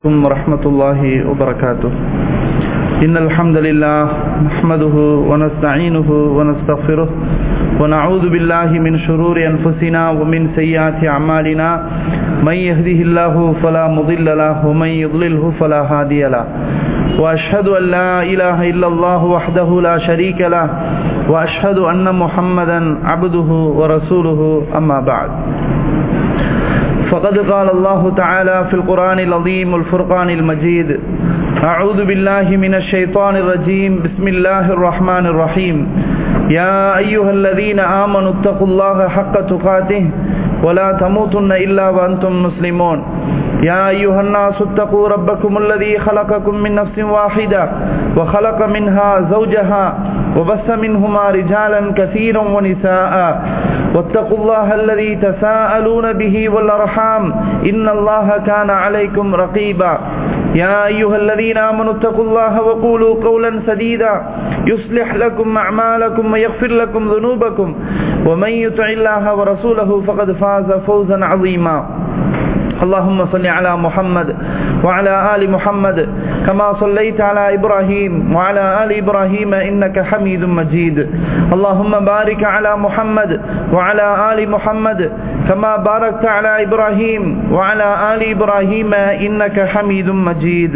عليكم ورحمة الله وبركاته إن الحمد لله نحمده ونستعينه ونستغفره ونعوذ بالله من شرور أنفسنا ومن سيئات أعمالنا من يهده الله فلا مضل له ومن يضلله فلا هادي له وأشهد أن لا إله إلا الله وحده لا شريك له وأشهد أن محمدا عبده ورسوله أما بعد فقد قال الله تعالى في القرآن العظيم الفرقان المجيد أعوذ بالله من الشيطان الرجيم بسم الله الرحمن الرحيم يا أيها الذين آمنوا اتقوا الله حق تقاته ولا تموتن إلا وأنتم مسلمون يا أيها الناس اتقوا ربكم الذي خلقكم من نفس واحدة وخلق منها زوجها وبث منهما رجالا كثيرا ونساء واتقوا الله الذي تساءلون به والأرحام إن الله كان عليكم رقيبا يا أيها الذين آمنوا اتقوا الله وقولوا قولا سديدا يصلح لكم أعمالكم ويغفر لكم ذنوبكم ومن يطع الله ورسوله فقد فاز فوزا عظيما اللهم صل على محمد وعلى آل محمد كما صليت على إبراهيم وعلى آل إبراهيم إنك حميد مجيد اللهم بارك على محمد وعلى آل محمد كما باركت على إبراهيم وعلى آل إبراهيم إنك حميد مجيد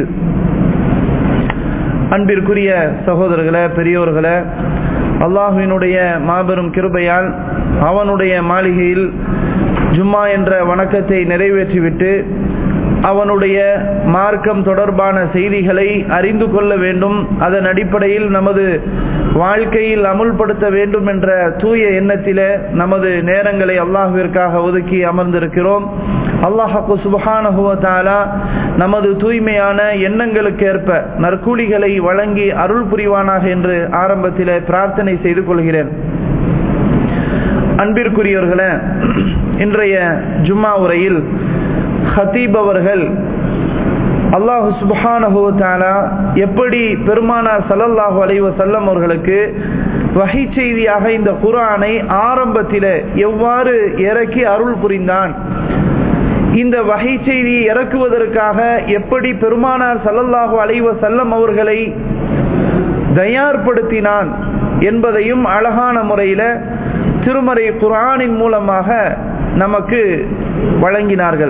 அன்பிற்குரிய சகோதரர்களே பெரியோர்களே அல்லாஹுவினுடைய மாபெரும் கிருபையால் அவனுடைய மாளிகையில் ஜும்மா என்ற வணக்கத்தை நிறைவேற்றிவிட்டு அவனுடைய மார்க்கம் தொடர்பான செய்திகளை அறிந்து கொள்ள வேண்டும் அதன் அடிப்படையில் நமது வாழ்க்கையில் அமுல்படுத்த வேண்டும் என்ற தூய எண்ணத்திலே நமது நேரங்களை அல்லாஹுவிற்காக ஒதுக்கி அமர்ந்திருக்கிறோம் அல்லாஹு சுபஹானஹுவத்தாலா நமது தூய்மையான எண்ணங்களுக்கு ஏற்ப நற்கூலிகளை வழங்கி அருள் புரிவானாக என்று ஆரம்பத்தில் பிரார்த்தனை செய்து கொள்கிறேன் அன்பிற்குரியவர்களே இன்றைய ஜும்மா உரையில் ஹத்தீப் அவர்கள் அல்லாஹு சுபஹானஹுவத்தாலா எப்படி பெருமானார் சல்லல்லாஹு அலைவ செல்லம் அவர்களுக்கு வகை செய்தியாக இந்த குரானை ஆரம்பத்தில் எவ்வாறு இறக்கி அருள் புரிந்தான் இந்த வகை செய்தியை இறக்குவதற்காக எப்படி பெருமானார் சல்லல்லாஹு அலைவ செல்லம் அவர்களை தயார்படுத்தினான் என்பதையும் அழகான முறையில் திருமறை குரானின் மூலமாக நமக்கு வழங்கினார்கள்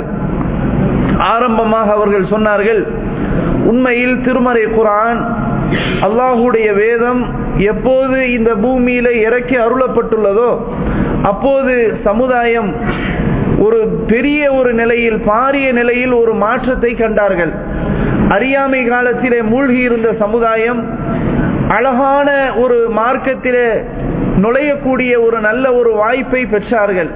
ஆரம்பமாக அவர்கள் சொன்னார்கள் உண்மையில் திருமறை குரான் அல்லாஹுடைய வேதம் எப்போது இந்த பூமியில இறக்கி அருளப்பட்டுள்ளதோ அப்போது சமுதாயம் ஒரு பெரிய ஒரு நிலையில் பாரிய நிலையில் ஒரு மாற்றத்தை கண்டார்கள் அறியாமை காலத்திலே மூழ்கி இருந்த சமுதாயம் அழகான ஒரு மார்க்கத்திலே நுழையக்கூடிய ஒரு நல்ல ஒரு வாய்ப்பை பெற்றார்கள்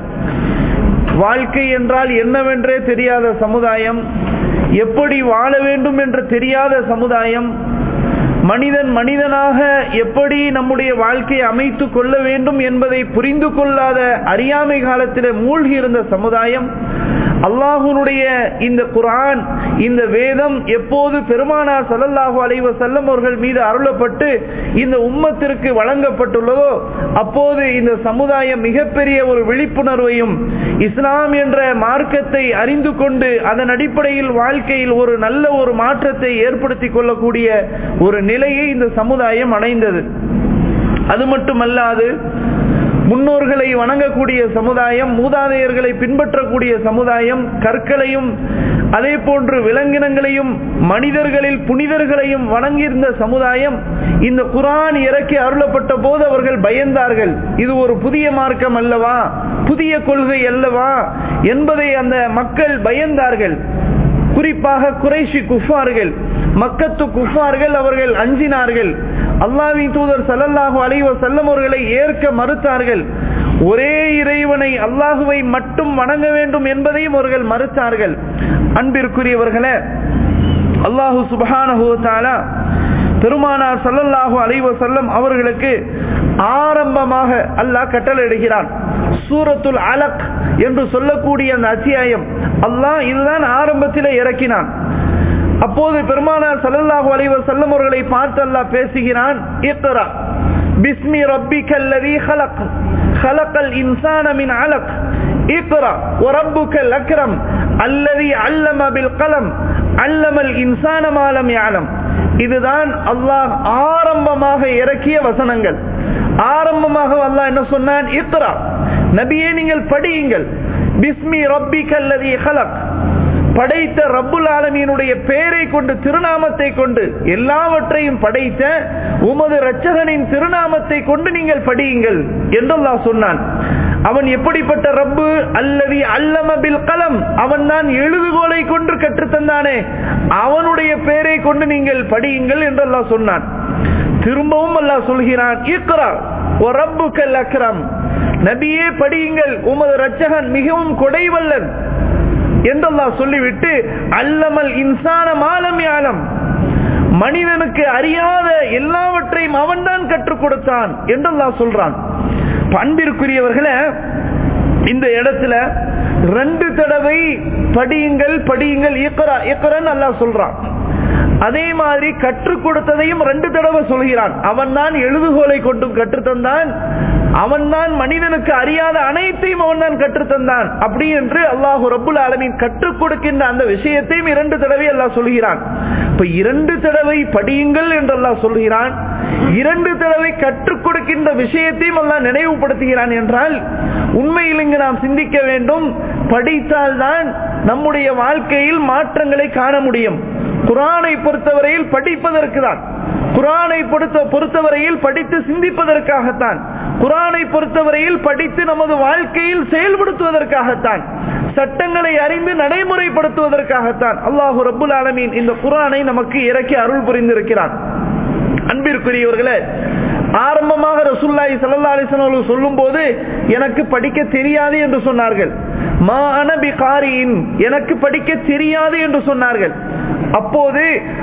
வாழ்க்கை என்றால் என்னவென்றே தெரியாத சமுதாயம் எப்படி வாழ வேண்டும் என்று தெரியாத சமுதாயம் மனிதன் மனிதனாக எப்படி நம்முடைய வாழ்க்கையை அமைத்து கொள்ள வேண்டும் என்பதை புரிந்து கொள்ளாத அறியாமை காலத்தில் மூழ்கி இருந்த சமுதாயம் அல்லாஹுனுடைய இந்த குரான் இந்த வேதம் எப்போது பெருமானார் சல்லல்லாஹு அலைவ செல்லம் அவர்கள் மீது அருளப்பட்டு இந்த உம்மத்திற்கு வழங்கப்பட்டுள்ளதோ அப்போது இந்த சமுதாயம் மிகப்பெரிய ஒரு விழிப்புணர்வையும் இஸ்லாம் என்ற மார்க்கத்தை அறிந்து கொண்டு அதன் அடிப்படையில் வாழ்க்கையில் ஒரு நல்ல ஒரு மாற்றத்தை ஏற்படுத்திக் கொள்ளக்கூடிய ஒரு நிலையை இந்த சமுதாயம் அடைந்தது அது மட்டுமல்லாது முன்னோர்களை வணங்கக்கூடிய சமுதாயம் மூதாதையர்களை பின்பற்றக்கூடிய சமுதாயம் கற்களையும் அதே போன்று விலங்கினங்களையும் மனிதர்களில் புனிதர்களையும் வணங்கியிருந்த சமுதாயம் இந்த குரான் இறக்கி அருளப்பட்ட போது அவர்கள் பயந்தார்கள் இது ஒரு புதிய மார்க்கம் அல்லவா புதிய கொள்கை அல்லவா என்பதை அந்த மக்கள் பயந்தார்கள் குறிப்பாக குறைஷி குஃபார்கள் மக்கத்து குஃபார்கள் அவர்கள் அஞ்சினார்கள் அல்லாவின் தூதர் சல்லல்லாஹு அலைவ செல்லம் அவர்களை ஏற்க மறுத்தார்கள் ஒரே இறைவனை அல்லாஹுவை மட்டும் வணங்க வேண்டும் என்பதையும் அவர்கள் மறுத்தார்கள் அன்பிற்குரியவர்களே அல்லாஹு சுபஹானஹுவத்தாலா பெருமானார் சல்லல்லாஹு அலைவ செல்லம் அவர்களுக்கு ஆரம்பமாக அல்லாஹ் கட்டளையிடுகிறான் சூரத்துல் அலக் என்று சொல்லக்கூடிய அந்த அத்தியாயம் அல்லாஹ் இதுதான் ஆரம்பத்தில் இறக்கினான் அப்போது பெருமானார் சல்லல்லாஹு அலைவ செல்லம் அவர்களை பார்த்து அல்லாஹ் பேசுகிறான் இக்ரா பிஸ்மி ரப்பிக்கல்லதி ஹலக் خلق الإنسان من علق اقرأ وربك الأكرم الذي علم بالقلم அல்லமல் இன்சானமாலம் யானம் இதுதான் அல்லாஹ் ஆரம்பமாக இறக்கிய வசனங்கள் ஆரம்பமாக அல்லாஹ் என்ன சொன்னான் இக்ரா நபியே நீங்கள் படியுங்கள் பிஸ்மி ரப்பி கல்லதி ஹலக் படைத்த ரப்புல் ஆலமீனுடைய பெயரை கொண்டு திருநாமத்தை கொண்டு எல்லாவற்றையும் படைத்த உமது இரட்சகனின் திருநாமத்தை கொண்டு நீங்கள் படியுங்கள் என்று அல்லாஹ் சொன்னான் அவன் எப்படிப்பட்ட ரப்பு அல்லது அல்லம பில் கலம் அவன் தான் எழுதுகோலை கொண்டு கற்றுத்தந்தானே அவனுடைய பெயரை கொண்டு நீங்கள் படியுங்கள் என்று அல்லாஹ் சொன்னான் திரும்பவும் அல்லாஹ் சொல்கிறான் இக்ரா ஓ ரப்புக்கல் அக்ரம் நபியே படியுங்கள் உமது இரட்சகன் மிகவும் கொடைவல்லன் என்றெல்லாம் சொல்லிவிட்டு அல்லமல் இன்சான மாலம் யாலம் மனிதனுக்கு அறியாத எல்லாவற்றையும் அவன்தான் கற்றுக் கொடுத்தான் என்றெல்லாம் சொல்றான் பண்பிற்குரியவர்களே இந்த இடத்துல ரெண்டு தடவை படியுங்கள் படியுங்கள் இக்கரா இக்கரன் அல்லாஹ் சொல்றான் அதே மாதிரி கற்றுக் கொடுத்ததையும் ரெண்டு தடவை சொல்கிறான் அவன் தான் எழுதுகோலை கொண்டும் கற்றுத்தந்தான் அவன் தான் மனிதனுக்கு அறியாத அனைத்தையும் அவன் தான் கற்றுத்தந்தான் அப்படி என்று அல்லாஹு ரப்புல் ஆலமின் கற்றுக் கொடுக்கின்ற அந்த விஷயத்தையும் இரண்டு தடவை அல்லாஹ் சொல்கிறான் இப்ப இரண்டு தடவை படியுங்கள் என்று அல்லாஹ் சொல்கிறான் இரண்டு தடவை கற்றுக் கொடுக்கின்ற விஷயத்தையும் அல்லாஹ் நினைவுபடுத்துகிறான் என்றால் உண்மையில் இங்கு நாம் சிந்திக்க வேண்டும் படித்தால்தான் நம்முடைய வாழ்க்கையில் மாற்றங்களை காண முடியும் குரானை பொறுத்தவரையில் படிப்பதற்கு தான் குரானை பொறுத்த பொறுத்தவரையில் படித்து சிந்திப்பதற்காகத்தான் குரானை பொறுத்தவரையில் படித்து நமது வாழ்க்கையில் செயல்படுத்துவதற்காகத்தான் சட்டங்களை அறிந்து நடைமுறைப்படுத்துவதற்காகத்தான் அல்லாஹு ரபுல் ஆலமீன் இந்த குரானை நமக்கு இறக்கி அருள் புரிந்திருக்கிறான் அன்பிற்குரியவர்களே ஆரம்பமாக ரசுல்லாய் சல்லா அலிசன் சொல்லும் போது எனக்கு படிக்க தெரியாது என்று சொன்னார்கள் மா அனபி காரியின் எனக்கு படிக்க தெரியாது என்று சொன்னார்கள் அப்போது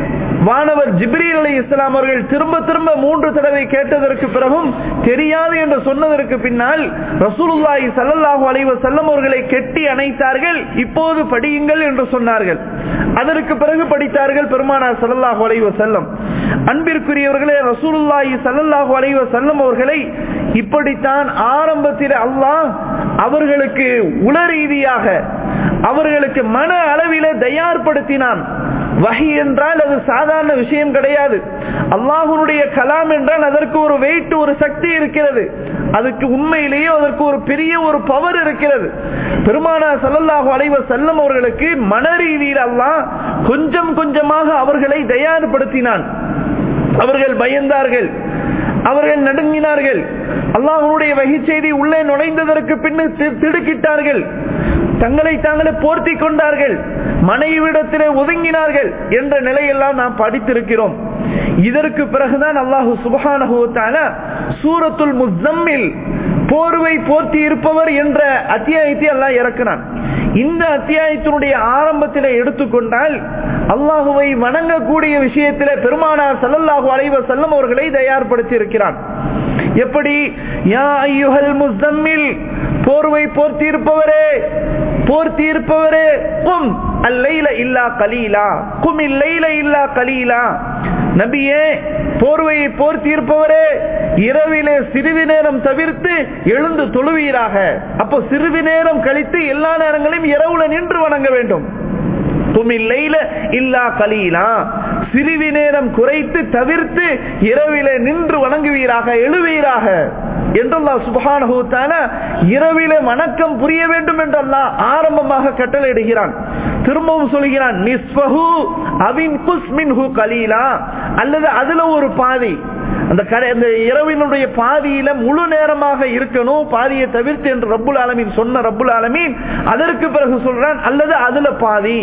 வானவர் ஜிப்ரீல் அலி இஸ்லாம் அவர்கள் திரும்ப திரும்ப மூன்று தடவை கேட்டதற்கு பிறகும் தெரியாது என்று சொன்னதற்கு பின்னால் ரசூலுல்லாஹி சல்லல்லாஹு அலைஹி வஸல்லம் அவர்களை கெட்டி அணைத்தார்கள் இப்போது படியுங்கள் என்று சொன்னார்கள் அதற்கு பிறகு படித்தார்கள் பெருமானார் சல்லல்லாஹு அலைஹி வஸல்லம் அன்பிற்குரியவர்களே ரசூலுல்லாஹி சல்லல்லாஹு அலைஹி வஸல்லம் அவர்களை இப்படித்தான் ஆரம்பத்தில் அல்லாஹ் அவர்களுக்கு உள ரீதியாக அவர்களுக்கு மன அளவிலே தயார்படுத்தினான் வகை என்றால் அது சாதாரண விஷயம் கிடையாது அல்லாஹனுடைய கலாம் என்றால் அதற்கு ஒரு வெயிட் ஒரு சக்தி இருக்கிறது அதுக்கு உண்மையிலேயே அதற்கு ஒரு பெரிய ஒரு பவர் இருக்கிறது பெருமானா சல்லல்லாஹு அலைவ செல்லம் அவர்களுக்கு மன ரீதியில் அல்லாஹ் கொஞ்சம் கொஞ்சமாக அவர்களை தயார்படுத்தினான் அவர்கள் பயந்தார்கள் அவர்கள் நடுங்கினார்கள் அல்லாஹனுடைய வகை செய்தி உள்ளே நுழைந்ததற்கு பின்னர் திடுக்கிட்டார்கள் தங்களை தாங்களே போர்த்தி கொண்டார்கள் மனைவிடத்திலே ஒதுங்கினார்கள் என்ற நிலையெல்லாம் நாம் படித்திருக்கிறோம் இதற்கு பிறகுதான் அல்லாஹு சுபஹானஹுத்தான சூரத்துல் முசம்மில் போர்வை போர்த்தி இருப்பவர் என்ற அத்தியாயத்தை எல்லாம் இறக்கினான் இந்த அத்தியாயத்தினுடைய ஆரம்பத்திலே எடுத்துக்கொண்டால் அல்லாஹுவை வணங்கக்கூடிய விஷயத்திலே பெருமானார் சல்லல்லாஹு அலைவ செல்லம் அவர்களை தயார்படுத்தி இருக்கிறான் எப்படி யா ஐயுஹல் முசம்மில் போர்வை போர்த்தி இருப்பவரே போர்த்தி இருப்பவரே கும் அல்லைல இல்லா கலீலா கும் இல்லைல இல்லா கலீலா நபியே போர்வையை போர்த்தி இருப்பவரே இரவிலே சிறிது நேரம் தவிர்த்து எழுந்து தொழுவீராக அப்போ சிறிது நேரம் கழித்து எல்லா நேரங்களையும் இரவுல நின்று வணங்க வேண்டும் துமில்லைல இல்லா கலீலா சிறிது நேரம் குறைத்து தவிர்த்து இரவிலே நின்று வணங்குவீராக எழுவீராக என்றெல்லாம் சுபகான இரவிலே வணக்கம் புரிய வேண்டும் என்றெல்லாம் ஆரம்பமாக கட்டளையிடுகிறான் திரும்பவும் சொல்கிறான் நிஸ்பஹு அவின் குஸ்மின்ஹு கலீலா அல்லது அதுல ஒரு பாதி அந்த கடை அந்த இரவினுடைய பாதியில முழு நேரமாக இருக்கணும் பாதியை தவிர்த்து என்று ரப்புல் ஆலமீன் சொன்ன ரப்புல் ஆலமீன் அதற்கு பிறகு சொல்றான் அல்லது அதுல பாதி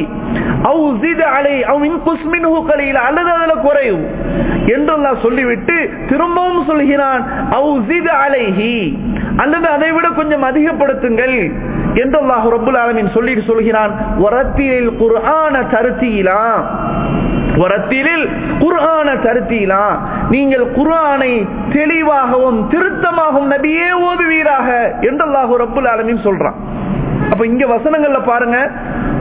அலை அல்லது அதுல குறையும் என்றெல்லாம் சொல்லிவிட்டு திரும்பவும் சொல்கிறான் அலைஹி அல்லது அதை விட கொஞ்சம் அதிகப்படுத்துங்கள் என்று அல்லாஹ் ரப்புல் ஆலமீன் சொல்லிட்டு சொல்கிறான் ஒரத்தியில் குர்ஆன தருத்தீலா ஒரத்திலில் குர்ஆன தருத்தீலா நீங்கள் குர்ஆனை தெளிவாகவும் திருத்தமாகவும் நபியே ஓதுவீராக என்று அல்லாஹு ரப்புல் ஆலமீன் சொல்றான் அப்ப இங்க வசனங்கள்ல பாருங்க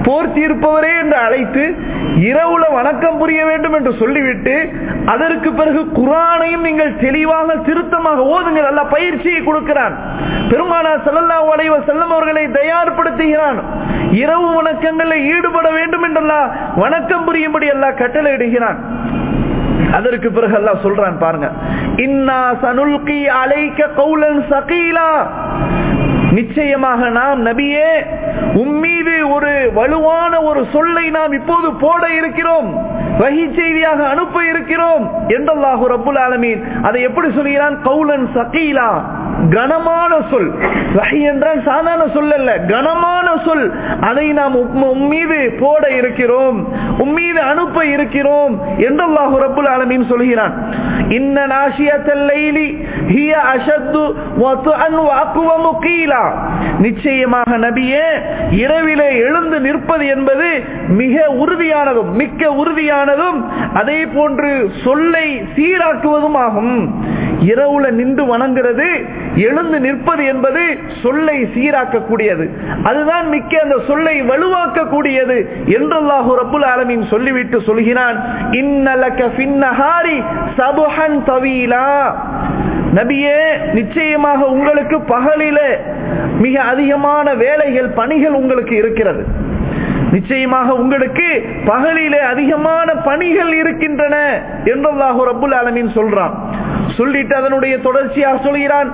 போர்த்தி இருப்பவரே என்று அழைத்து இரவுல வணக்கம் புரிய வேண்டும் என்று சொல்லிவிட்டு அதற்கு பிறகு குரானையும் நீங்கள் தெளிவாக திருத்தமாக ஓதுங்கள் அல்ல பயிற்சியை கொடுக்கிறான் பெருமானா செல்லல்லா வளைவ செல்லம் அவர்களை தயார்படுத்துகிறான் இரவு வணக்கங்களில் ஈடுபட வேண்டும் என்றெல்லாம் வணக்கம் புரியும்படி எல்லாம் கட்டளையிடுகிறான் அதற்கு பிறகு அல்லாஹ் சொல்றான் பாருங்க இன்னா சனுல்கி அலைக்க கௌலன் சகீலா நிச்சயமாக நாம் நபியே உம்மீது ஒரு வலுவான ஒரு சொல்லை நாம் இப்போது போட இருக்கிறோம் வகி செய்தியாக அனுப்ப இருக்கிறோம் என்றல்லாஹு ரப்புல் ஆலமீன் அதை எப்படி சொல்கிறான் கௌலன் சகீலா கனமான சொல் வகை என்றால் சாதாரண சொல் அல்ல கனமான சொல் அதை நாம் உம்மீது போட இருக்கிறோம் உம்மீது அனுப்ப இருக்கிறோம் என்றல்லாஹு ரப்புல் ஆலமீன் சொல்கிறான் இன்ன நாஷியத்தல் லைலி ஹிய அஷத்து வத்அன் வஅக்வமு கீலா நிச்சயமாக நபியே இரவிலே எழுந்து நிற்பது என்பது மிக உறுதியானதும் மிக்க உறுதியானதும் அதே போன்று சொல்லை சீராக்குவதும் ஆகும் இரவுல நின்று வணங்குறது எழுந்து நிற்பது என்பது சொல்லை சீராக்கக்கூடியது அதுதான் மிக்க அந்த சொல்லை வலுவாக்கக்கூடியது என்றல்லாஹு ரப்புல் ஆலமீன் சொல்லிவிட்டு சொல்கிறான் இன்னலக பின்னஹாரி சபுஹன் தவீலா நபியே நிச்சயமாக உங்களுக்கு பகலிலே மிக அதிகமான வேலைகள் பணிகள் உங்களுக்கு இருக்கிறது நிச்சயமாக உங்களுக்கு பகலிலே அதிகமான பணிகள் இருக்கின்றன என்றல்லாஹு ரப்புல் ஆலமீன் சொல்றான் சொல்லிட்டு அதனுடைய தொடர்ச்சியாக சொல்கிறான்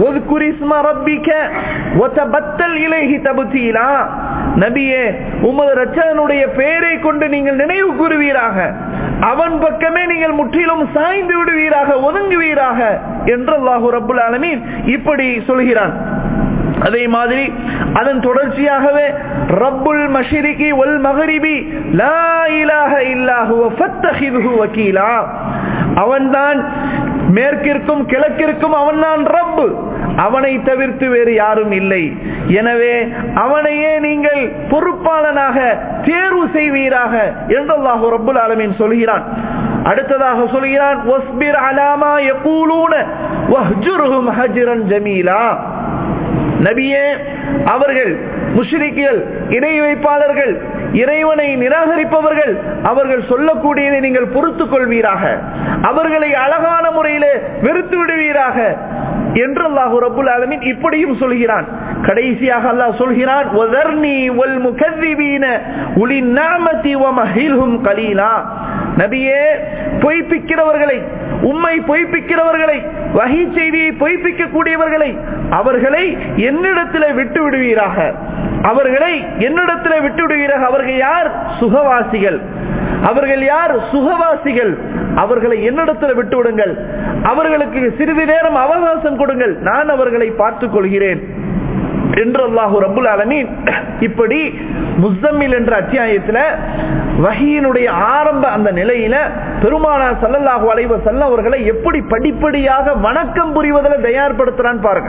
நபியே உமது ரச்சனுடைய பெயரை கொண்டு நீங்கள் நினைவு கூறுவீராக அவன் பக்கமே நீங்கள் முற்றிலும் சாய்ந்து விடுவீராக ஒதுங்குவீராக என்றல்லாஹு ரப்புல் ஆலமீன் இப்படி சொல்கிறான் அதே மாதிரி அதன் தொடர்ச்சியாகவே ரப்புல் மஷிரிகி ஒல் மகரிபி லா இலாஹ இல்லாஹு ஃபத்தஹிதுஹு வக்கீலா அவன்தான் மேற்கிற்கும் கிழக்கிற்கும் அவன்தான் ரப்பு அவனை தவிர்த்து வேறு யாரும் இல்லை எனவே அவனையே நீங்கள் பொறுப்பாளனாக தேர்வு செய்வீராக என்றல்லாஹு ரப்புல் ஆலமீன் சொல்கிறான் அடுத்ததாக சொல்கிறான் ஒஸ்பிர் அலாமா யகூலூன வஹ்ஜுருஹும் ஹஜ்ரன் ஜமீலா நபியே அவர்கள் முஷ்ரிக்குகள் இணை வைப்பாளர்கள் இறைவனை நிராகரிப்பவர்கள் அவர்கள் சொல்லக்கூடியதை நீங்கள் பொறுத்துக் கொள்வீராக அவர்களை அழகான முறையிலே வெறுத்து விடுவீராக என்று அல்லாஹு ரபுல் ஆலமின் இப்படியும் சொல்கிறான் கடைசியாக அல்லாஹ் சொல்கிறான் ஒதர்னி ஒல் முகதிபீன உலி நாமதி வமஹில்ஹும் கலீலா நபியே பொய்ப்பிக்கிறவர்களை உம்மை பொய்ப்பிக்கிறவர்களை வகை செய்தியை பொய்ப்பிக்க கூடியவர்களை அவர்களை என்னிடத்தில் விட்டு விடுவீராக அவர்களை என்னிடத்தில் விட்டு விடுவீராக அவர்கள் யார் சுகவாசிகள் அவர்கள் யார் சுகவாசிகள் அவர்களை என்னிடத்தில் விட்டு விடுங்கள் அவர்களுக்கு சிறிது நேரம் அவகாசம் கொடுங்கள் நான் அவர்களை பார்த்துக் கொள்கிறேன் என்று அல்லாஹு ரபுல் அலமீன் இப்படி முசம்மில் என்ற அத்தியாயத்தில் வகையினுடைய ஆரம்ப அந்த நிலையில பெருமானா சல்லல்லாஹு அலைவ செல்ல அவர்களை எப்படி படிப்படியாக வணக்கம் புரிவதில் தயார்படுத்துறான்னு பாருங்க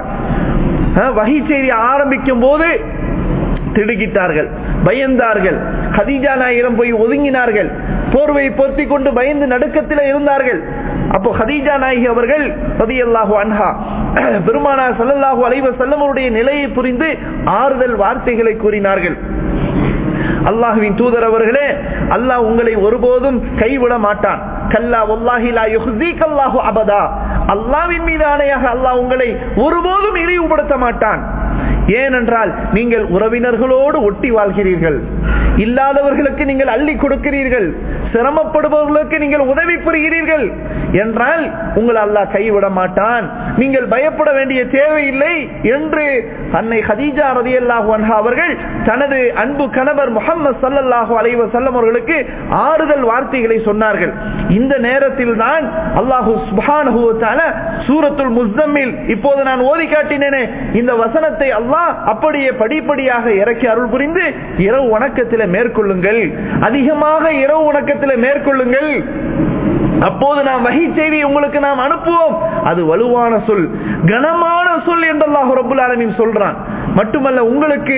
வகை செய்தி ஆரம்பிக்கும் போது திடுக்கிட்டார்கள் பயந்தார்கள் ஹதீஜா நாயிரம் போய் ஒதுங்கினார்கள் போர்வை பொருத்தி கொண்டு பயந்து நடுக்கத்தில் இருந்தார்கள் அப்போ ஹதீஜா நாயகி அவர்கள் பதியல்லாஹு அன்ஹா பெருமானா சல்லல்லாஹு அலைவ செல்லமருடைய நிலையை புரிந்து ஆறுதல் வார்த்தைகளை கூறினார்கள் அல்லாஹுவின் தூதர் அவர்களே அல்லாஹ் உங்களை ஒருபோதும் கைவிட மாட்டான் கல்லா ஒல்லாஹி லா யுஹ்ஸீக் அல்லாஹு அபதா அல்லாஹ்வின் மீது ஆணையாக அல்லாஹ் உங்களை ஒருபோதும் இழிவுபடுத்த மாட்டான் ஏனென்றால் நீங்கள் உறவினர்களோடு ஒட்டி வாழ்கிறீர்கள் இல்லாதவர்களுக்கு நீங்கள் அள்ளி கொடுக்கிறீர்கள் சிரமப்படுபவர்களுக்கு நீங்கள் உதவி புரிகிறீர்கள் என்றால் உங்கள் அல்லாஹ் கைவிட மாட்டான் நீங்கள் பயப்பட வேண்டிய தேவையில்லை என்று அன்னை ஹதீஜா ரதி அல்லாஹு அவர்கள் தனது அன்பு கணவர் முகமது சல்லல்லாஹு அலைவ செல்லம் அவர்களுக்கு ஆறுதல் வார்த்தைகளை சொன்னார்கள் இந்த நேரத்தில் தான் அல்லாஹு சுபானுவத்தான சூரத்துல் முஸ்தம்மில் இப்போது நான் ஓதி காட்டினேனே இந்த வசனத்தை அல்லாஹ் அப்படியே படிப்படியாக இறக்கி அருள் புரிந்து இரவு வணக்கத்தில் மேற்கொள்ளுங்கள் அதிகமாக இரவு வணக்கத்தில் மேற்கொள்ளுங்கள் அப்போது நாம் வகை செய்தி உங்களுக்கு நாம் அனுப்புவோம் அது வலுவான சொல் கனமான சொல் என்றல்லாஹு ரபுல் ஆலமின் சொல்றான் மட்டுமல்ல உங்களுக்கு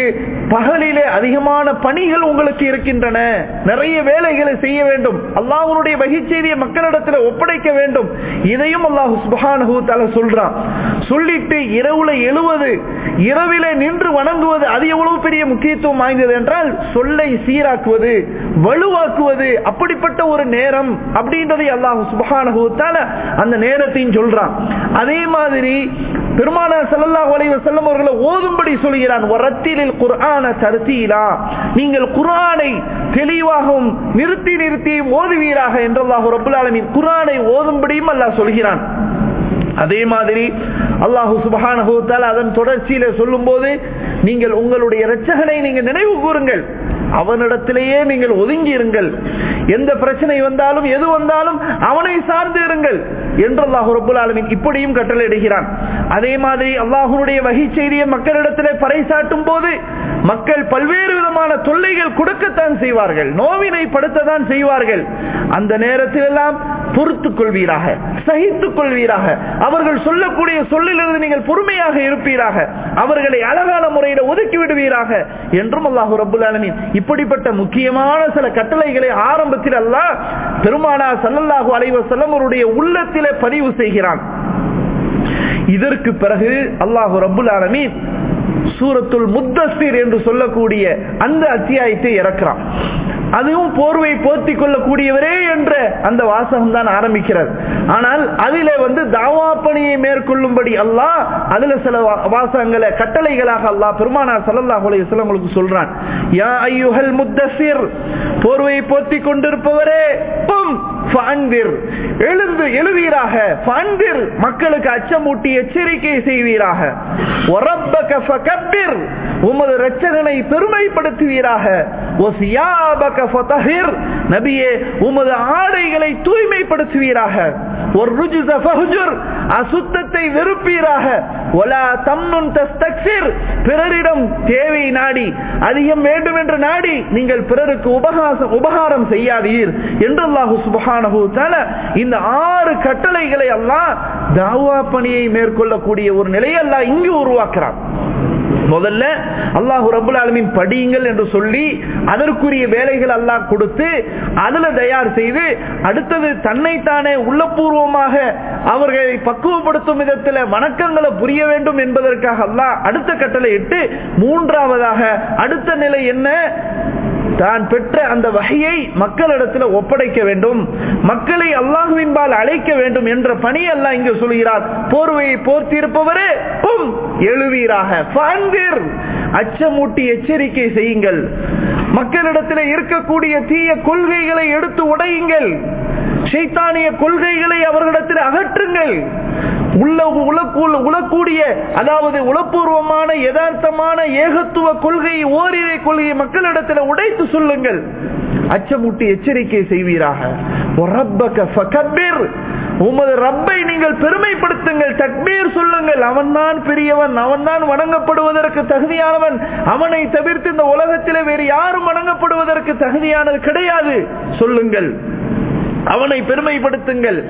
பகலிலே அதிகமான பணிகள் உங்களுக்கு இருக்கின்றன நிறைய வேலைகளை செய்ய வேண்டும் அல்லாஹ்வுடைய வகை செய்தியை மக்களிடத்தில் ஒப்படைக்க வேண்டும் இதையும் அல்லாஹ் சுபஹானஹு தஆலா சொல்றான் சொல்லிட்டு இரவுல எழுவது இரவிலே நின்று வணங்குவது அது எவ்வளவு பெரிய முக்கியத்துவம் வாய்ந்தது என்றால் சொல்லை சீராக்குவது வலுவாக்குவது அப்படிப்பட்ட ஒரு நேரம் அப்படின்றதை அல்லாஹ் சுபஹானஹு தஆலா அந்த நேரத்தையும் சொல்றான் அதே மாதிரி பெருமானார் ஸல்லல்லாஹு அலைஹி வஸல்லம் அவர்களை ஓதும்படி சொல்கிறான் வரத்திலில் குர்ஆன தர்தீலா நீங்கள் குர்ஆனை தெளிவாகவும் நிறுத்தி நிறுத்தி ஓதுவீராக என்று அல்லாஹ் ரப்பல் ஆலமீன் குர்ஆனை ஓதும்படியும் அல்லாஹ் சொல்கிறான் அதே மாதிரி அல்லாஹு சுபஹானஹு தஆலா அதன் தொடர்ச்சியில சொல்லும்போது நீங்கள் உங்களுடைய இரட்சகனை நீங்க நினைவு கூறுங்கள் அவனிடத்திலேயே நீங்கள் ஒதுங்கி இருங்கள் எந்த பிரச்சனை வந்தாலும் எது வந்தாலும் அவனை சார்ந்து இருங்கள் என்று அல்லாஹு ரபுல் ஆலமின் இப்படியும் கட்டளையிடுகிறான் அதே மாதிரி அல்லாஹுடைய வகை செய்தியை மக்களிடத்திலே பறைசாட்டும் போது மக்கள் பல்வேறு விதமான தொல்லைகள் கொடுக்கத்தான் செய்வார்கள் நோவினை படுத்ததான் செய்வார்கள் அந்த நேரத்தில் எல்லாம் பொறுத்துக் கொள்வீராக சகித்துக் கொள்வீராக அவர்கள் சொல்லக்கூடிய சொல்லிலிருந்து நீங்கள் பொறுமையாக இருப்பீராக அவர்களை அழகான முறையில் ஒதுக்கி விடுவீராக என்றும் அல்லாஹு ரபுல் ஆலமின் இப்படிப்பட்ட முக்கியமான சில கட்டளைகளை ஆரம்பத்தில் அல்லாஹ் பெருமானா சல்லல்லாஹு அலைவசல்லம் அவருடைய உள்ளத்திலே பதிவு செய்கிறான் இதற்கு பிறகு அல்லாஹு ரபுல் ஆலமீன் சூரத்துல் முத்தஸ்தீர் என்று சொல்லக்கூடிய அந்த அத்தியாயத்தை இறக்கிறான் அதுவும் போர்வை போர்த்தி கொள்ளக்கூடியவரே என்ற அந்த வாசகம் தான் ஆரம்பிக்கிறது ஆனால் அதிலே வந்து தாவா பணியை மேற்கொள்ளும்படி அல்லாஹ் அதுல சில வாசகங்களை கட்டளைகளாக அல்லாஹ் பெருமானா சல்லல்லாஹு அலைஹி வஸல்லம் உங்களுக்கு சொல்றான் யா ஐயுஹல் முத்தஸிர் போர்வை போர்த்தி கொண்டிருப்பவரே பும் ஃபஅன்திர் எழுந்து எழுவீராக ஃபஅன்திர் மக்களுக்கு அச்சமூட்டி எச்சரிக்கை செய்வீராக வரப்பக ஃபகப்பிர் உமது இரட்சகனை பெருமைப்படுத்துவீராக ஒசியாபக ஃபதஹிர் நபியே உமது ஆடைகளை தூய்மைப்படுத்துவீராக ஒரு ருஜுஸ ஃபஹ்ஜுர் அசுத்தத்தை வெறுப்பீராக ஒலா தம்னுன் தஸ்தக்சிர் பிறரிடம் தேவை நாடி அதிகம் வேண்டும் என்று நாடி நீங்கள் பிறருக்கு உபகாசம் உபகாரம் செய்யாதீர் என்று அல்லாஹு சுபஹானஹு தஆலா இந்த ஆறு கட்டளைகளை அல்லாஹ் தாவா பணியை மேற்கொள்ளக்கூடிய ஒரு நிலையை அல்லாஹ் இங்கு உருவாக்குறான் முதல்ல அல்லாஹு ரபுல் ஆலமின் படியுங்கள் என்று சொல்லி அதற்குரிய வேலைகள் அல்லாஹ் கொடுத்து அதுல தயார் செய்து அடுத்தது தன்னைத்தானே உள்ளபூர்வமாக அவர்களை பக்குவப்படுத்தும் விதத்தில் வணக்கங்களை புரிய வேண்டும் என்பதற்காக அல்லாஹ் அடுத்த கட்டளை இட்டு மூன்றாவதாக அடுத்த நிலை என்ன தான் பெற்ற அந்த வகையை மக்களிடத்தில் ஒப்படைக்க வேண்டும் மக்களை அல்லாஹுவின்பால் அழைக்க வேண்டும் என்ற பணி அல்லாஹ் இங்கு சொல்கிறார் போர்வையை போர்த்திருப்பவரே பும் எழுவீராக அச்சமூட்டி எச்சரிக்கை செய்யுங்கள் மக்களிடத்தில் இருக்கக்கூடிய தீய கொள்கைகளை எடுத்து உடையுங்கள் சைத்தானிய கொள்கைகளை அவர்களிடத்தில் அகற்றுங்கள் உள்ள உளக்கூடிய அதாவது உளப்பூர்வமான யதார்த்தமான ஏகத்துவ கொள்கை ஓரிரை கொள்கையை மக்களிடத்தில் உடைத்து சொல்லுங்கள் அச்சமூட்டி எச்சரிக்கை செய்வீராக உமது ரப்பை நீங்கள் பெருமைப்படுத்துங்கள் தக்பீர் சொல்லுங்கள் அவன் தான் பெரியவன் அவன் தான் வணங்கப்படுவதற்கு தகுதியானவன் அவனை தவிர்த்து இந்த உலகத்திலே வேறு யாரும் வணங்கப்படுவதற்கு தகுதியானது கிடையாது சொல்லுங்கள் அவனை பெருமைப்படுத்துங்கள்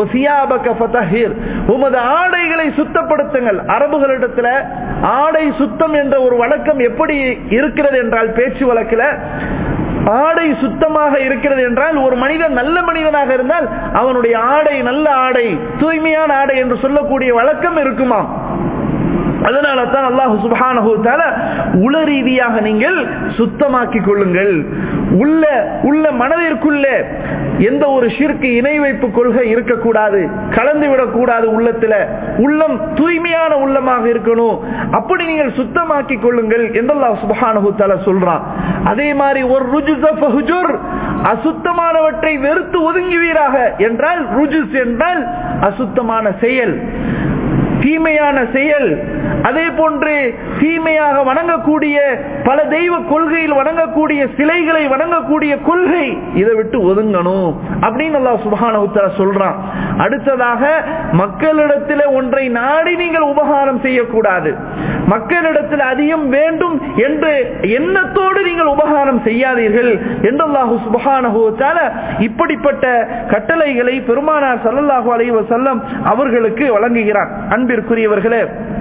உமது ஆடைகளை சுத்தப்படுத்துங்கள் அரபுகளிடத்துல ஆடை சுத்தம் என்ற ஒரு வழக்கம் எப்படி இருக்கிறது என்றால் பேச்சு வழக்கில் ஆடை சுத்தமாக இருக்கிறது என்றால் ஒரு மனிதன் நல்ல மனிதனாக இருந்தால் அவனுடைய ஆடை நல்ல ஆடை தூய்மையான ஆடை என்று சொல்லக்கூடிய வழக்கம் இருக்குமாம் அதனால தான் அல்லாஹு சுபானஹு உள ரீதியாக நீங்கள் சுத்தமாக்கிக் கொள்ளுங்கள் உள்ள உள்ள மனதிற்குள்ள எந்த ஒரு ஷிற்கு இணை வைப்பு கொள்கை இருக்கக்கூடாது கலந்து விடக்கூடாது உள்ளத்துல உள்ளம் தூய்மையான உள்ளமாக இருக்கணும் அப்படி நீங்கள் சுத்தமாக்கிக் கொள்ளுங்கள் என்று அல்லாஹ் சுபஹானஹு தஆலா சொல்றான் அதே மாதிரி ஒரு ருஜுஸ ஃபஹுஜுர் அசுத்தமானவற்றை வெறுத்து ஒதுங்குவீராக என்றால் ருஜுஸ் என்றால் அசுத்தமான செயல் தீமையான செயல் அதே போன்று தீமையாக வணங்கக்கூடிய பல தெய்வ கொள்கையில் வணங்கக்கூடிய சிலைகளை வணங்கக்கூடிய கொள்கை இதை விட்டு ஒதுங்கணும் அப்படின்னு அல்லாஹ் சுபஹான உத்தர சொல்றான் அடுத்ததாக மக்களிடத்தில் ஒன்றை நாடி நீங்கள் உபகாரம் செய்யக்கூடாது மக்களிடத்தில் அதிகம் வேண்டும் என்று எண்ணத்தோடு நீங்கள் உபகாரம் செய்யாதீர்கள் என்று அல்லாஹு சுபஹானஹு இப்படிப்பட்ட கட்டளைகளை பெருமானார் சல்லல்லாஹு அலைஹி வஸல்லம் அவர்களுக்கு வழங்குகிறார் அன்பிற்குரியவர்களே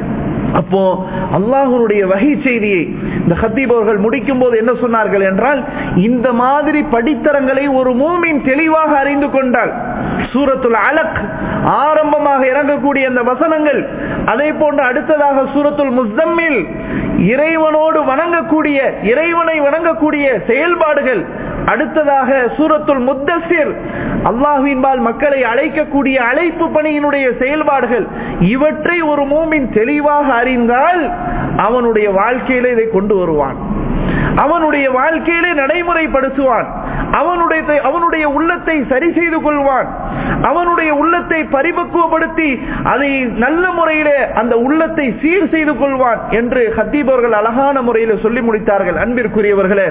அப்போ அல்லாஹனுடைய வகை செய்தியை இந்த ஹத்தீப் அவர்கள் முடிக்கும் போது என்ன சொன்னார்கள் என்றால் இந்த மாதிரி படித்தரங்களை ஒரு மூமின் தெளிவாக அறிந்து கொண்டால் சூரத்துல் அலக் ஆரம்பமாக இறங்கக்கூடிய அந்த வசனங்கள் அதே போன்று அடுத்ததாக சூரத்துல் முஸ்தம்மில் இறைவனோடு வணங்கக்கூடிய இறைவனை வணங்கக்கூடிய செயல்பாடுகள் அடுத்ததாக சூரத்துல் முத்தசிர் அல்லாஹின்பால் மக்களை அழைக்கக்கூடிய அழைப்பு பணியினுடைய செயல்பாடுகள் இவற்றை ஒரு மூமின் தெளிவாக அறிந்தால் அவனுடைய வாழ்க்கையில இதை கொண்டு வருவான் அவனுடைய வாழ்க்கையிலே நடைமுறைப்படுத்துவான் அவனுடைய அவனுடைய உள்ளத்தை சரி செய்து கொள்வான் அவனுடைய உள்ளத்தை பரிபக்குவப்படுத்தி அதை நல்ல முறையிலே அந்த உள்ளத்தை சீர் செய்து கொள்வான் என்று ஹத்தீப் அவர்கள் அழகான முறையில் சொல்லி முடித்தார்கள் அன்பிற்குரியவர்களே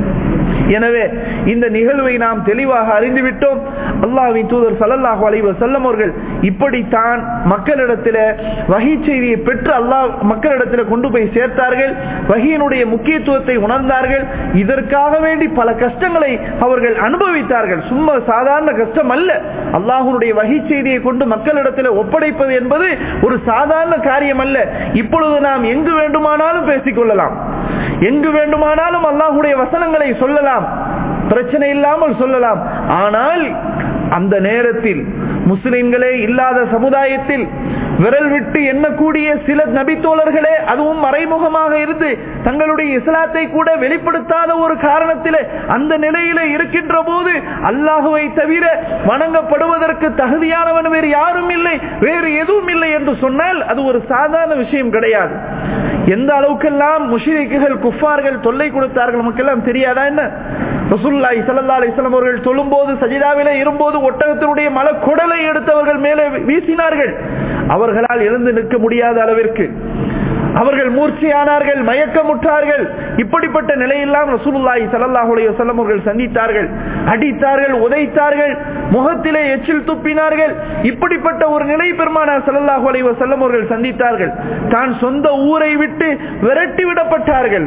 எனவே இந்த நிகழ்வை நாம் தெளிவாக அறிந்துவிட்டோம் அல்லாவின் தூதர் சல்லல்லாஹு அலைவ செல்லம் அவர்கள் இப்படித்தான் மக்களிடத்தில் வகை செய்தியை பெற்று அல்லாஹ் மக்களிடத்தில் கொண்டு போய் சேர்த்தார்கள் வகையினுடைய முக்கியத்துவத்தை உணர்ந்தார்கள் இதற்காக வேண்டி பல கஷ்டங்களை அவர்கள் அனுபவித்தார்கள் சும்மா சாதாரண கஷ்டம் அல்ல அல்லாஹனுடைய வகை செய்தியை கொண்டு மக்களிடத்தில் ஒப்படைப்பது என்பது ஒரு சாதாரண காரியம் அல்ல இப்பொழுது நாம் எங்கு வேண்டுமானாலும் பேசிக்கொள்ளலாம் எங்கு வேண்டுமானாலும் அல்லாஹுடைய வசனங்களை சொல்லலாம் பிரச்சனை இல்லாமல் சொல்லலாம் ஆனால் அந்த நேரத்தில் முஸ்லிம்களே இல்லாத சமுதாயத்தில் விரல் விட்டு எண்ணக்கூடிய சில நபித்தோழர்களே அதுவும் மறைமுகமாக இருந்து தங்களுடைய இஸ்லாத்தை கூட வெளிப்படுத்தாத ஒரு காரணத்திலே அந்த நிலையில இருக்கின்ற போது அல்லாஹுவை தவிர வணங்கப்படுவதற்கு தகுதியானவன் வேறு யாரும் இல்லை வேறு எதுவும் இல்லை என்று சொன்னால் அது ஒரு சாதாரண விஷயம் கிடையாது எந்த அளவுக்கெல்லாம் முஷிரிக்குகள் குஃபார்கள் தொல்லை கொடுத்தார்கள் நமக்கெல்லாம் தெரியாதா என்ன ரசூல்லாய் சல்லா அலிஸ்லாம் அவர்கள் தொழும்போது சஜிதாவிலே இரும்போது ஒட்டகத்தினுடைய மல குடலை எடுத்தவர்கள் மேலே வீசினார்கள் அவர்களால் எழுந்து நிற்க முடியாத அளவிற்கு அவர்கள் மூர்ச்சியானார்கள் மயக்கமுற்றார்கள் இப்படிப்பட்ட நிலையெல்லாம் ரசூலுல்லாஹி ஸல்லல்லாஹு அலைஹி வஸல்லம் அவர்கள் சந்தித்தார்கள் அடித்தார்கள் உதைத்தார்கள் முகத்திலே எச்சில் துப்பினார்கள் இப்படிப்பட்ட ஒரு நிலை பெருமானார் ஸல்லல்லாஹு அலைஹி வஸல்லம் அவர்கள் சந்தித்தார்கள் தான் சொந்த ஊரை விட்டு விரட்டி விடப்பட்டார்கள்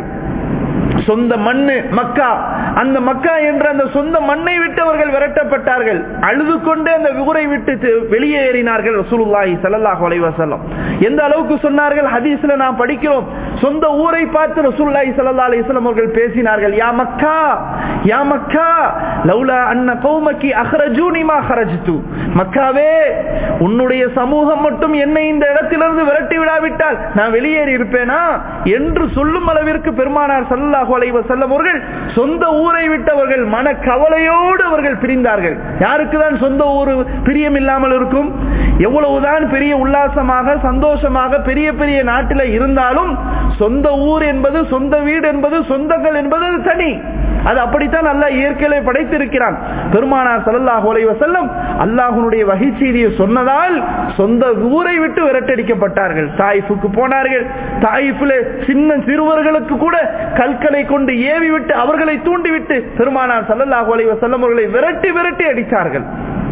சொந்த மண்ணு மக்கா அந்த மக்கா என்ற அந்த சொந்த மண்ணை விட்டு அவர்கள் விரட்டப்பட்டார்கள் அழுது கொண்டு அந்த ஊரை விட்டு வெளியேறினார்கள் ரசூலுல்லாஹி ஸல்லல்லாஹு அலைஹி வஸல்லம் எந்த அளவுக்கு சொன்னார்கள் ஹதீஸ்ல நாம் படிக்கிறோம் சொந்த ஊரை பார்த்து ரசூலுல்லாஹி ஸல்லல்லாஹு அலைஹி வஸல்லம் அவர்கள் பேசினார்கள் யா மக்கா யா மக்கா லௌலா அன்ன கௌமக்கி அஹ்ரஜூனி மா ஹரஜ்து மக்காவே உன்னுடைய சமூகம் மட்டும் என்னை இந்த இடத்திலிருந்து விரட்டி விடாவிட்டால் நான் வெளியேறி இருப்பேனா என்று சொல்லும் அளவிற்கு பெருமானார் சல்லல்லாஹு அலைஹி வஸல்லம் அவர்கள் சொந்த ஊரை விட்டவர்கள் மன கவலையோடு அவர்கள் பிரிந்தார்கள் யாருக்கு தான் சொந்த ஊர் பிரியம் இல்லாமல் இருக்கும் எவ்வளவுதான் பெரிய உல்லாசமாக சந்தோஷமாக பெரிய பெரிய நாட்டில் இருந்தாலும் சொந்த ஊர் என்பது சொந்த வீடு என்பது சொந்தங்கள் என்பது அது தனி அது அப்படித்தான் அல்ல இயற்கையை படைத்திருக்கிறான் பெருமானார் சல்லல்லாஹு அலைஹி வஸல்லம் அல்லாஹ்வுடைய வகை செய்தியை சொன்னதால் சொந்த ஊரை விட்டு விரட்டடிக்கப்பட்டார்கள் தாயிஃபுக்கு போனார்கள் தாயிஃபில் சின்ன சிறுவர்களுக்கு கூட கற்களை கொண்டு ஏவி விட்டு அவர்களை தூண்டிவிட்டு பெருமானார் சல்லல்லாஹு அலைஹி வஸல்லம் அவர்களை விரட்டி விரட்டி அடித்தார்கள்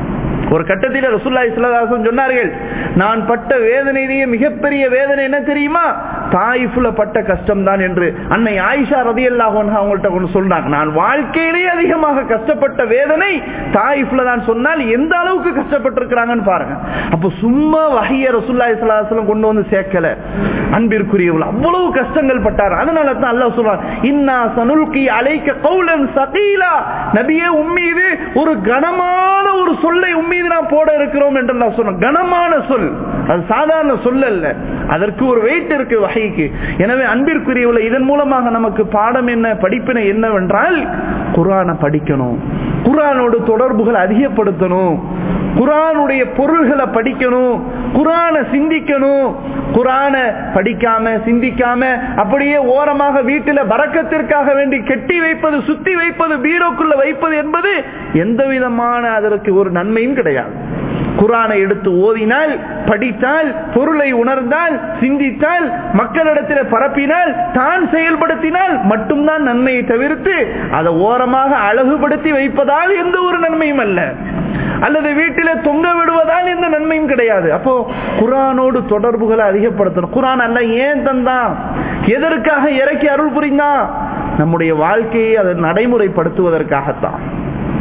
ஒரு கட்டத்தில் ரசூல்லா இஸ்லாசன் சொன்னார்கள் நான் பட்ட வேதனையிலேயே மிகப்பெரிய வேதனை என்ன தெரியுமா தாயிஃபுல பட்ட கஷ்டம் தான் என்று அன்னை ஆயிஷா ரதி அல்லாஹ் அவங்கள்ட்ட கொண்டு சொன்னாங்க நான் வாழ்க்கையிலேயே அதிகமாக கஷ்டப்பட்ட வேதனை தாயிஃபுல தான் சொன்னால் எந்த அளவுக்கு கஷ்டப்பட்டிருக்கிறாங்கன்னு பாருங்க அப்ப சும்மா வகைய ரசூல்லா இஸ்லாசலம் கொண்டு வந்து சேர்க்கல அன்பிற்குரியவள் அவ்வளவு கஷ்டங்கள் பட்டார் அதனால தான் அல்லாஹ் சொல்றான் இன்னா சனுல்கி அலைக்க கௌலன் சகீலா நபியே உம்மீது ஒரு கனமான ஒரு சொல்லை உம்மீது நாம் போட இருக்கிறோம் என்று நான் சொன்னோம் கனமான சொல் அது சாதாரண சொல் அல்ல அதற்கு ஒரு வெயிட் இருக்கு வகைக்கு எனவே அன்பிற்குரியவளை இதன் மூலமாக நமக்கு பாடம் என்ன படிப்பினை என்னவென்றால் குரானை படிக்கணும் குரானோடு தொடர்புகள் அதிகப்படுத்தணும் குரானுடைய பொருள்களை படிக்கணும் குரானை சிந்திக்கணும் குரான படிக்காம சிந்திக்காம அப்படியே ஓரமாக வீட்டில் பறக்கத்திற்காக வேண்டி கெட்டி வைப்பது சுத்தி வைப்பது பீரோக்குள்ள வைப்பது என்பது எந்த விதமான அதற்கு ஒரு நன்மையும் கிடையாது குரானை எடுத்து ஓதினால் படித்தால் பொருளை உணர்ந்தால் சிந்தித்தால் மக்களிடத்தில் பரப்பினால் தான் செயல்படுத்தினால் மட்டும்தான் நன்மையை தவிர்த்து அதை ஓரமாக அழகுபடுத்தி வைப்பதால் எந்த ஒரு நன்மையும் அல்ல அல்லது வீட்டில தொங்க விடுவதால் எந்த நன்மையும் கிடையாது அப்போ குரானோடு தொடர்புகளை அதிகப்படுத்தணும் குரான் அல்ல ஏன் தந்தான் எதற்காக இறக்கி அருள் புரிந்தான் நம்முடைய வாழ்க்கையை அதை நடைமுறைப்படுத்துவதற்காகத்தான்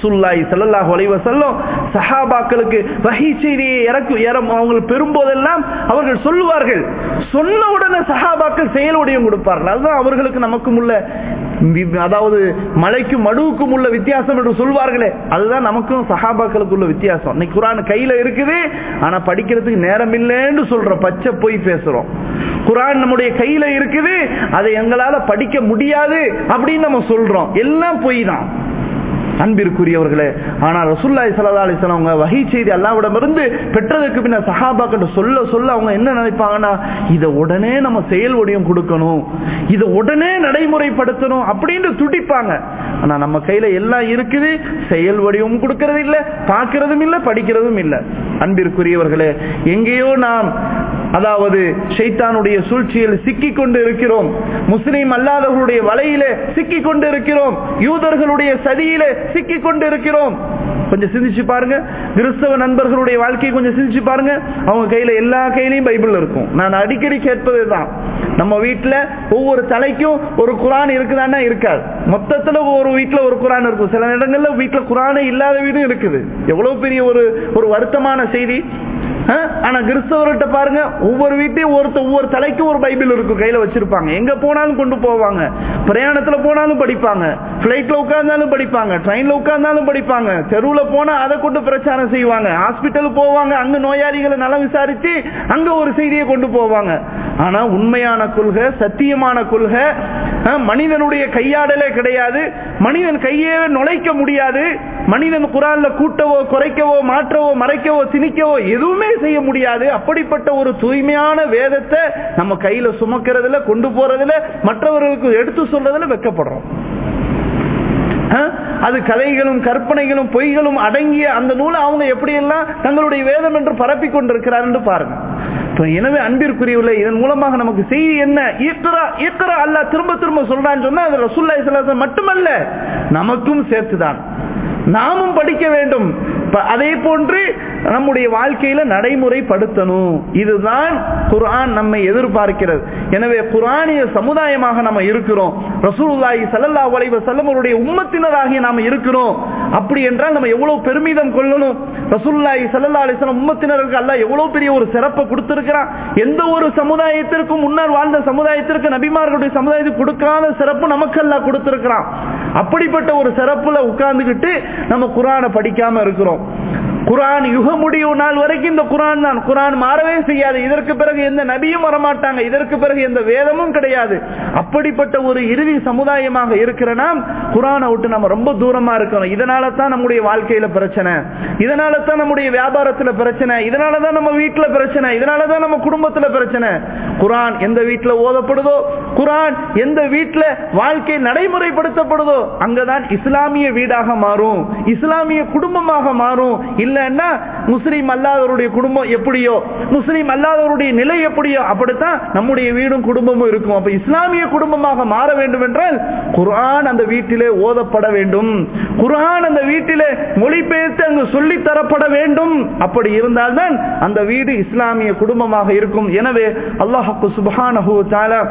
ரசூலுல்லாஹி ஸல்லல்லாஹு அலைஹி வஸல்லம் சஹாபாக்களுக்கு வஹி செய்தியை இறக்கு இறம் அவங்களுக்கு பெறும்போதெல்லாம் அவர்கள் சொல்லுவார்கள் சொன்ன உடனே சஹாபாக்கள் செயலுடையும் கொடுப்பார்கள் அதுதான் அவர்களுக்கு நமக்கும் உள்ள வி- அதாவது மலைக்கும் மடுவுக்கும் உள்ள வித்தியாசம் என்று சொல்வார்களே அதுதான் நமக்கும் சஹாபாக்களுக்கு உள்ள வித்தியாசம் இன்னைக்கு குரான் கையில இருக்குது ஆனா படிக்கிறதுக்கு நேரம் இல்லைன்னு சொல்ற பச்சை போய் பேசுறோம் குரான் நம்முடைய கையில இருக்குது அதை எங்களால படிக்க முடியாது அப்படின்னு நம்ம சொல்றோம் எல்லாம் பொய் தான் அன்பிற்குரியவர்களே ஆனால் ரசூல்லாய் சல்லா அலிஸ்லாம் அவங்க வகை செய்தி அல்லாவிடமிருந்து பெற்றதுக்கு பின்ன சஹாபாக்கிட்ட சொல்ல சொல்ல அவங்க என்ன நினைப்பாங்கன்னா இதை உடனே நம்ம செயல் வடிவம் கொடுக்கணும் இதை உடனே நடைமுறைப்படுத்தணும் அப்படின்னு துடிப்பாங்க ஆனா நம்ம கையில எல்லாம் இருக்குது செயல் வடிவமும் கொடுக்கறது இல்ல பார்க்கறதும் இல்ல படிக்கிறதும் இல்ல அன்பிற்குரியவர்களே எங்கேயோ நாம் அதாவது ஷைத்தானுடைய சூழ்ச்சியில் சிக்கிக் கொண்டு இருக்கிறோம் முஸ்லிம் அல்லாதவர்களுடைய வலையிலே சிக்கிக் கொண்டு இருக்கிறோம் யூதர்களுடைய சதியிலே சிக்கிக் கொண்டு இருக்கிறோம் கொஞ்சம் சிந்திச்சு பாருங்க கிறிஸ்தவ நண்பர்களுடைய வாழ்க்கையை கொஞ்சம் சிந்திச்சு பாருங்க அவங்க கையில எல்லா கையிலையும் பைபிள் இருக்கும் நான் அடிக்கடி கேட்பதுதான் நம்ம வீட்டுல ஒவ்வொரு தலைக்கும் ஒரு குரான் இருக்குதான்னா இருக்காது மொத்தத்துல ஒரு வீட்டுல ஒரு குரான் இருக்கும் சில இடங்கள்ல வீட்டுல குரானே இல்லாத வீடும் இருக்குது எவ்வளவு பெரிய ஒரு ஒரு வருத்தமான செய்தி ஆ? ஆனா கிறிஸ்தவர்கிட்ட பாருங்க ஒவ்வொரு வீட்டையும் ஒருத்த ஒவ்வொரு தலைக்கும் ஒரு பைபிள் இருக்கும் கையில வச்சிருப்பாங்க எங்க போனாலும் கொண்டு போவாங்க பிரயாணத்துல போனாலும் படிப்பாங்க பிளைட்ல உட்கார்ந்தாலும் படிப்பாங்க ட்ரெயின்ல உட்கார்ந்தாலும் படிப்பாங்க தெருவுல போனா அதை கொண்டு பிரச்சாரம் செய்வாங்க ஹாஸ்பிட்டல் போவாங்க அங்க நோயாளிகளை நலம் விசாரிச்சு அங்க ஒரு செய்தியை கொண்டு போவாங்க ஆனா உண்மையான கொள்கை சத்தியமான கொள்கை ஆ, மனிதனுடைய கையாடலே கிடையாது மனிதன் கையே நுழைக்க முடியாது மனிதன் குரான்ல கூட்டவோ குறைக்கவோ மாற்றவோ மறைக்கவோ திணிக்கவோ எதுவுமே செய்ய முடியாது அப்படிப்பட்ட ஒரு தூய்மையான வேதத்தை நம்ம கையில சுமக்கிறதுல கொண்டு போறதுல மற்றவர்களுக்கு எடுத்து சொல்றதுல வெக்கப்படுறோம் ஆ? அது கதைகளும் கற்பனைகளும் பொய்களும் அடங்கிய அந்த நூலை அவங்க எப்படியெல்லாம் தங்களுடைய வேதம் என்று பரப்பி கொண்டிருக்கிறார் என்று பாருங்க இப்ப எனவே அன்பிற்குரியவில்லை இதன் மூலமாக நமக்கு செய்தி என்ன ஈக்கரா ஈக்கரா அல்ல திரும்ப திரும்ப சொல்றான்னு சொன்னா அது ரசூல்லாய் சலாசம் மட்டுமல்ல நமக்கும் சேர்த்துதான் நாமும் படிக்க வேண்டும் இப்ப அதே போன்று நம்முடைய வாழ்க்கையில நடைமுறைப்படுத்தணும் இதுதான் குர்ஆன் நம்மை எதிர்பார்க்கிறது எனவே குர்ஆனிய சமுதாயமாக நம்ம இருக்கிறோம் ரசூலுல்லாஹி ஸல்லல்லாஹு அலைஹி வஸல்லம் அவருடைய உம்மத்தினராகிய நாம இருக்கிறோம் அப்படி என்றால் நம்ம எவ்வளவு பெருமிதம் கொள்ளணும் ரசூலுல்லாஹி ஸல்லல்லாஹு அலைஹி வஸல்லம் உம்மத்தினருக்கு அல்லாஹ் எவ்வளவு பெரிய ஒரு சிறப்பை கொடுத்திருக்கிறான் எந்த ஒரு சமுதாயத்திற்கும் முன்னர் வாழ்ந்த சமுதாயத்திற்கு நபிமார்களுடைய சமுதாயத்துக்கு கொடுக்காத சிறப்பு நமக்கு அல்லாஹ் கொடுத்திருக்கிறான் அப்படிப்பட்ட ஒரு சிறப்புல உட்கார்ந்துகிட்டு நம்ம குர்ஆனை படிக்காம இருக்கிறோம் குரான் யுக முடியும் நாள் வரைக்கும் இந்த குரான் தான் குரான் மாறவே செய்யாது இதற்கு பிறகு எந்த நபியும் வரமாட்டாங்க இதற்கு பிறகு எந்த வேதமும் கிடையாது அப்படிப்பட்ட ஒரு இறுதி சமுதாயமாக இருக்கிற நாம் குரானை விட்டு நம்ம ரொம்ப தூரமா இருக்கணும் இதனால தான் நம்முடைய வாழ்க்கையில பிரச்சனை இதனால தான் நம்முடைய வியாபாரத்துல பிரச்சனை இதனால தான் நம்ம வீட்டுல பிரச்சனை இதனால தான் நம்ம குடும்பத்துல பிரச்சனை குரான் எந்த வீட்டுல ஓதப்படுதோ குரான் எந்த வீட்டுல வாழ்க்கை நடைமுறைப்படுத்தப்படுதோ அங்கதான் இஸ்லாமிய வீடாக மாறும் இஸ்லாமிய குடும்பமாக மாறும் இல்லைன்னா முஸ்லீம் அல்லாதவருடைய குடும்பம் எப்படியோ முஸ்லீம் அல்லாதவருடைய நிலை எப்படியோ அப்படித்தான் நம்முடைய வீடும் குடும்பமும் இருக்கும் அப்ப இஸ்லாமிய குடும்பமாக மாற வேண்டும் என்றால் குர்ஆன் அந்த வீட்டிலே ஓதப்பட வேண்டும் குர்ஆன் அந்த வீட்டிலே மொழிபெயர்த்து அங்கு சொல்லி தரப்பட வேண்டும் அப்படி இருந்தால்தான் அந்த வீடு இஸ்லாமிய குடும்பமாக இருக்கும் எனவே அல்லாஹு சுபஹானஹு தஆலா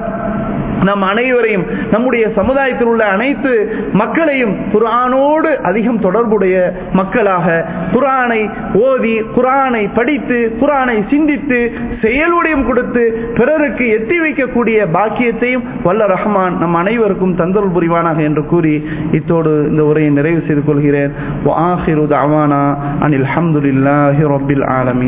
நம் அனைவரையும் நம்முடைய சமுதாயத்தில் உள்ள அனைத்து மக்களையும் குர்ஆனோடு அதிகம் தொடர்புடைய மக்களாக குர்ஆனை ஓதி குர்ஆனை படித்து குர்ஆனை சிந்தித்து செயலுடையும் கொடுத்து பிறருக்கு எத்தி வைக்கக்கூடிய பாக்கியத்தையும் வல்ல ரஹ்மான் நம் அனைவருக்கும் தந்தருள் புரிவானாக என்று கூறி இத்தோடு இந்த உரையை நிறைவு செய்து கொள்கிறேன் وآخر دعوانا أن الحمد لله رب العالمين